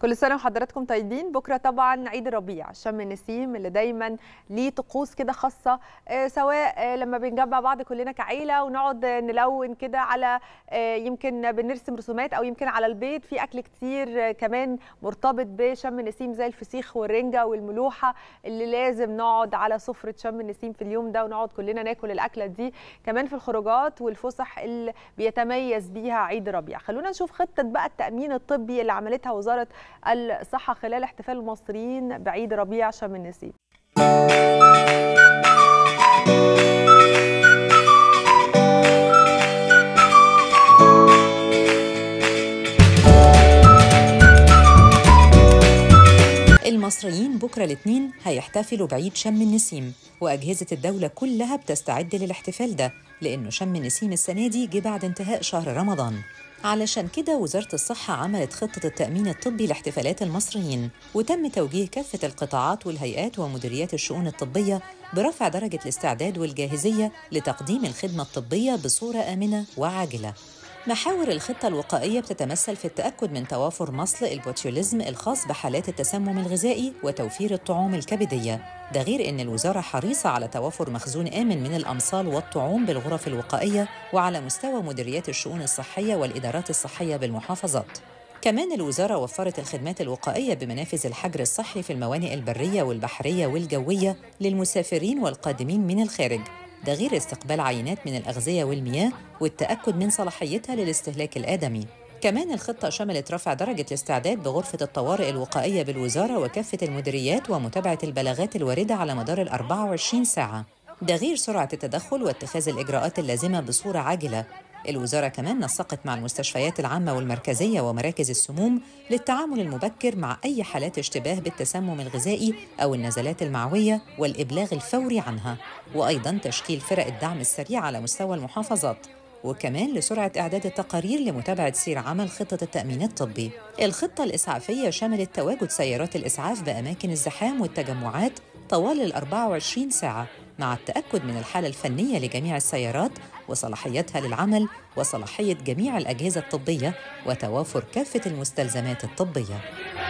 كل سنه وحضراتكم طيبين بكره طبعا عيد الربيع شم النسيم اللي دايما ليه طقوس كده خاصه آه، سواء آه، لما بنجمع بعض كلنا كعيله ونقعد آه، نلون كده على آه، يمكن بنرسم رسومات او يمكن على البيت في اكل كتير آه، كمان مرتبط بشم النسيم زي الفسيخ والرنجه والملوحه اللي لازم نقعد على سفره شم النسيم في اليوم ده ونقعد كلنا ناكل الاكله دي كمان في الخروجات والفسح اللي بيتميز بيها عيد الربيع خلونا نشوف خطه بقى التامين الطبي اللي عملتها وزاره الصحه خلال احتفال المصريين بعيد ربيع شم النسيم المصريين بكرة الاثنين هيحتفلوا بعيد شم النسيم وأجهزة الدولة كلها بتستعد للاحتفال ده لأنه شم النسيم السنة دي جه بعد انتهاء شهر رمضان علشان كده وزارة الصحة عملت خطة التأمين الطبي لاحتفالات المصريين وتم توجيه كافة القطاعات والهيئات ومديريات الشؤون الطبية برفع درجة الاستعداد والجاهزية لتقديم الخدمة الطبية بصورة آمنة وعاجلة محاور الخطة الوقائية بتتمثل في التأكد من توافر مصل البوتيوليزم الخاص بحالات التسمم الغذائي وتوفير الطعوم الكبدية ده غير أن الوزارة حريصة على توافر مخزون آمن من الأمصال والطعوم بالغرف الوقائية وعلى مستوى مديريات الشؤون الصحية والإدارات الصحية بالمحافظات كمان الوزارة وفرت الخدمات الوقائية بمنافذ الحجر الصحي في الموانئ البرية والبحرية والجوية للمسافرين والقادمين من الخارج ده غير استقبال عينات من الأغذية والمياه والتأكد من صلاحيتها للاستهلاك الآدمي كمان الخطة شملت رفع درجة الاستعداد بغرفة الطوارئ الوقائية بالوزارة وكافة المديريات ومتابعة البلاغات الواردة على مدار ال 24 ساعة ده غير سرعة التدخل واتخاذ الإجراءات اللازمة بصورة عاجلة الوزارة كمان نسقت مع المستشفيات العامة والمركزية ومراكز السموم للتعامل المبكر مع أي حالات اشتباه بالتسمم الغذائي أو النزلات المعوية والإبلاغ الفوري عنها وأيضا تشكيل فرق الدعم السريع على مستوى المحافظات وكمان لسرعة إعداد التقارير لمتابعة سير عمل خطة التأمين الطبي. الخطة الإسعافية شملت تواجد سيارات الإسعاف بأماكن الزحام والتجمعات طوال ال 24 ساعة مع التأكد من الحالة الفنية لجميع السيارات وصلاحيتها للعمل وصلاحية جميع الأجهزة الطبية وتوافر كافة المستلزمات الطبية.